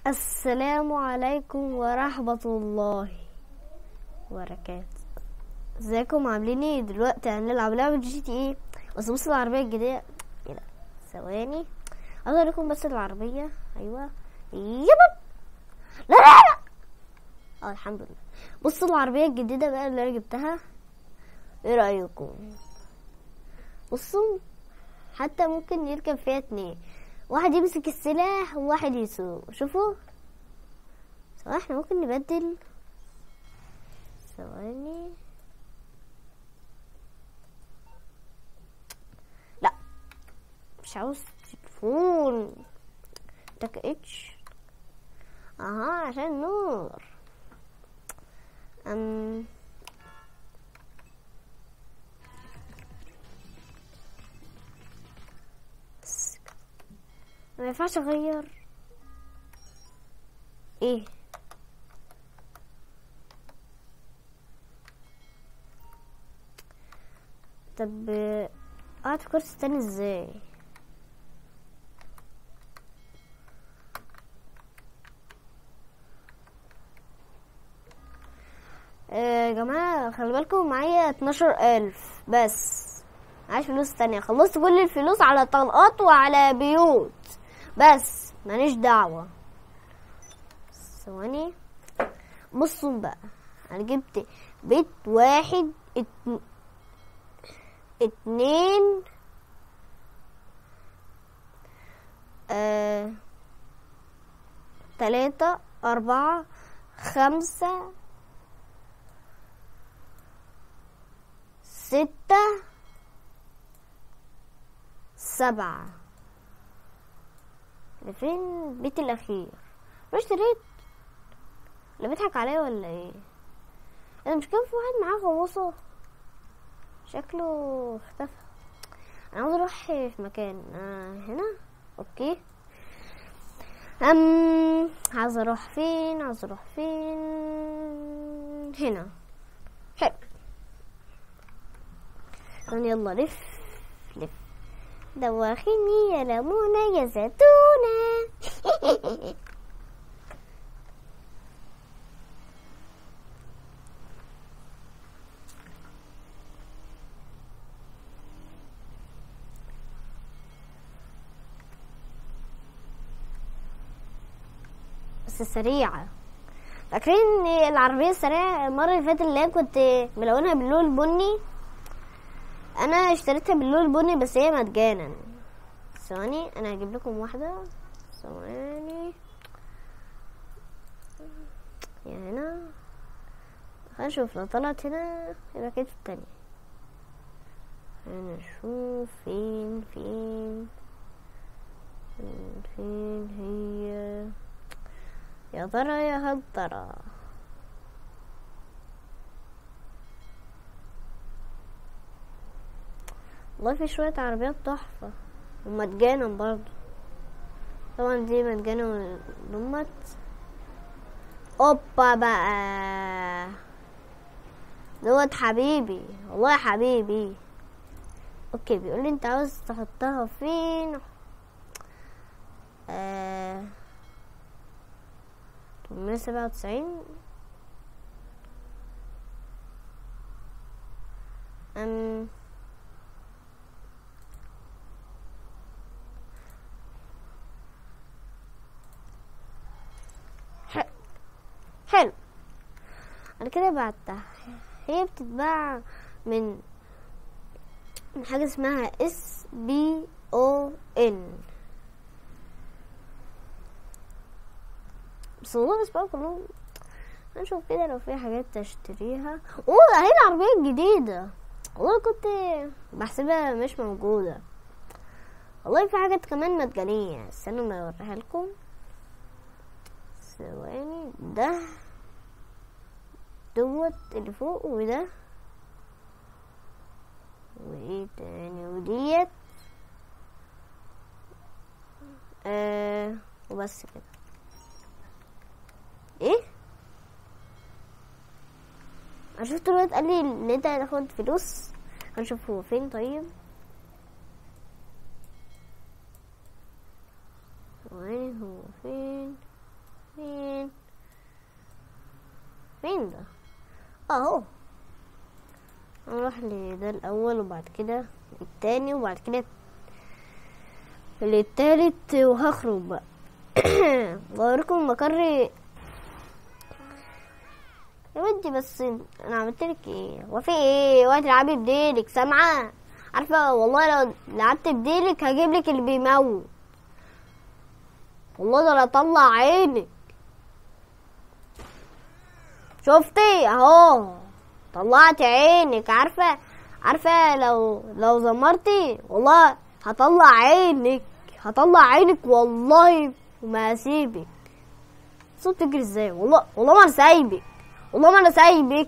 السلام عليكم ورحمة الله وبركاته ازيكم عاملين ايه دلوقتي هنلعب لعبة جي تي ايه بس بص العربية الجديدة ايه ده ثواني عايز اوريكم بس العربية ايوه يبب لا لا لا اه الحمد لله بصوا العربية الجديدة بقى اللي انا جبتها ايه رأيكم بصوا حتى ممكن يركب فيها اتنين واحد يمسك السلاح وواحد يسوق شوفوا ثواني احنا ممكن نبدل ثواني لا مش عاوز تليفون تك اتش اها عشان نور ام ما ينفعش اغير ايه طب اقعد في كرسي تاني ازاي يا جماعة خلي بالكم معايا اتناشر الف بس معاش فلوس تانية خلصت كل الفلوس على طلقات وعلى بيوت بس ماليش دعوة ثواني بصوا بقى انا جبت بيت واحد اتن... اتنين آه... تلاتة أربعة خمسة ستة سبعة فين البيت الأخير مش اشتريت اللي بيضحك عليا ولا ايه انا مش كان في واحد معاه غواصة شكله اختفى انا عاوز اروح في مكان آه هنا اوكي ام عاوز اروح فين عاوز اروح فين هنا حلو يلا لف لف دواخني يا ليمونة يا زيتونة بس سريعة فاكرين العربية السريعة المرة اللي فاتت اللي هي كنت ملونها باللون البني انا اشتريتها باللون البني بس هي مجانا ثواني انا هجيب لكم واحده ثواني يا هنا خلينا نشوف لو طلعت هنا يبقى كده التانية هنا نشوف فين فين فين هي يا ترى يا هل ترى والله في شوية عربيات تحفة ومجانا برضو طبعا دي مجانا ودمت اوبا بقى دوت حبيبي والله حبيبي اوكي بيقول لي انت عاوز تحطها فين آه... 897 أم حلو انا كده بعتها هي بتتباع من من حاجة اسمها اس بي او ان بس والله بس بقى كلهم هنشوف كده لو في حاجات تشتريها اوه هي العربية الجديدة والله كنت بحسبها مش موجودة والله في حاجات كمان مجانية استنوا ما اوريها لكم ثواني ده دوت اللي فوق وده وايه تاني وديت آه وبس كده ايه انا شفت الواد قال لي ان انت هتاخد فلوس هنشوف هو فين طيب ثواني هو فين فين فين ده اهو نروح لده الاول وبعد كده التاني وبعد كده للتالت وهخرج بقى بوريكم المقر يا بنتي بس انا عملت لك ايه هو في ايه وقت تلعبي بديلك سامعه عارفه والله لو لعبت بديلك هجيب لك اللي بيموت والله ده انا اطلع عينك شفتي اهو طلعت عينك عارفه عارفه لو لو زمرتي والله هطلع عينك هطلع عينك والله وما هسيبك صوت تجري ازاي والله والله ما انا سايبك والله ما انا سايبك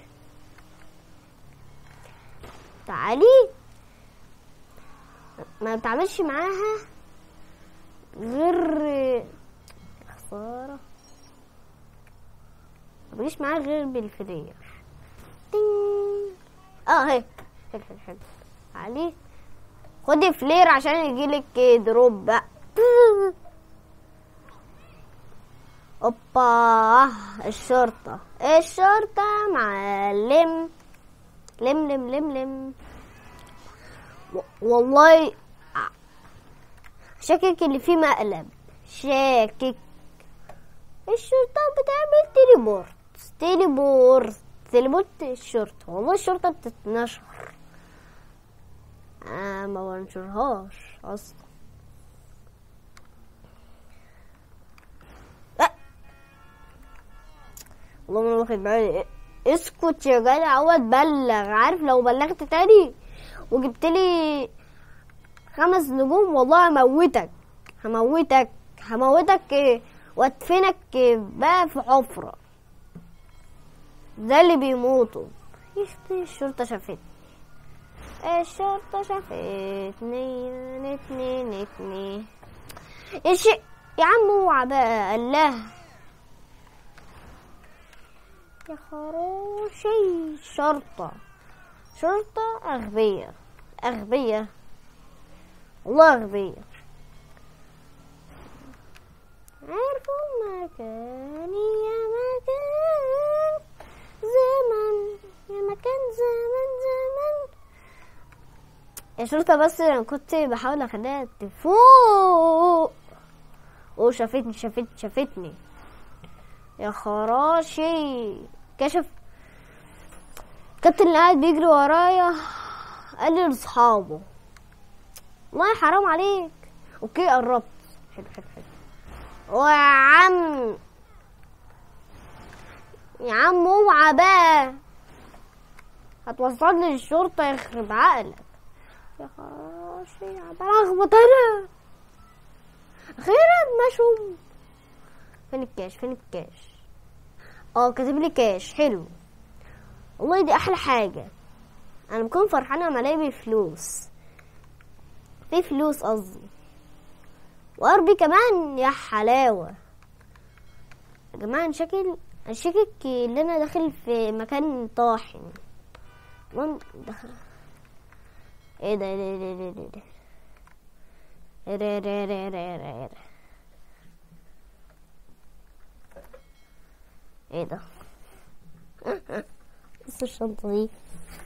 تعالي ما بتعملش معاها غير خسارة ما بيجيش معاها غير بالفرير تين. اه هي حلو حلو حلو تعالي خدي فلير عشان يجيلك دروب بقى اوبا الشرطة الشرطة معلم لم لم لم لم و- والله ع- شاكك اللي فيه مقلب شاكك الشرطة بتعمل تليبورت تليبورت تليبورت الشرطة والله الشرطة بتتنشر آه ما بنشرهاش اصلا آه. والله ما انا واخد بالي اسكت يا جدع هو تبلغ عارف لو بلغت تاني وجبت لي خمس نجوم والله هموتك هموتك هموتك إيه، وادفنك إيه، بقى في حفرة ده اللي بيموتوا يختي الشرطة شافتني الشرطة شافتني نتني نتني ايش يا عم اوعى بقى الله يا خراشي شرطة شرطة أغبية أغبية والله أغبية عارفوا مكاني يا مكان زمن يا مكان زمن زمن يا شرطة بس أنا كنت بحاول أخليها تفوق وشافتني شافتني شافتني يا خراشي كشف الكابتن اللي قاعد بيجري ورايا قال لي لاصحابه والله حرام عليك اوكي قربت حلو حلو حلو ويا عم يا عم اوعى بقى هتوصلني للشرطة يخرب عقلك يا خراشي عمال اخبط انا اخيرا مشوا فين الكاش فين الكاش اه كاتب لي كاش حلو والله دي احلى حاجه انا بكون فرحانه لما الاقي فلوس في فلوس قصدي واربي كمان يا حلاوه يا جماعه أنا شكل أنا شاكك ان انا داخل في مكان طاحن وأنا داخل ايه ده ايه ده ايه ده ايه ده ايه ده ايه ده ايه ده ايه ده ايه ده ايه ده ايه ده بص الشنطة دي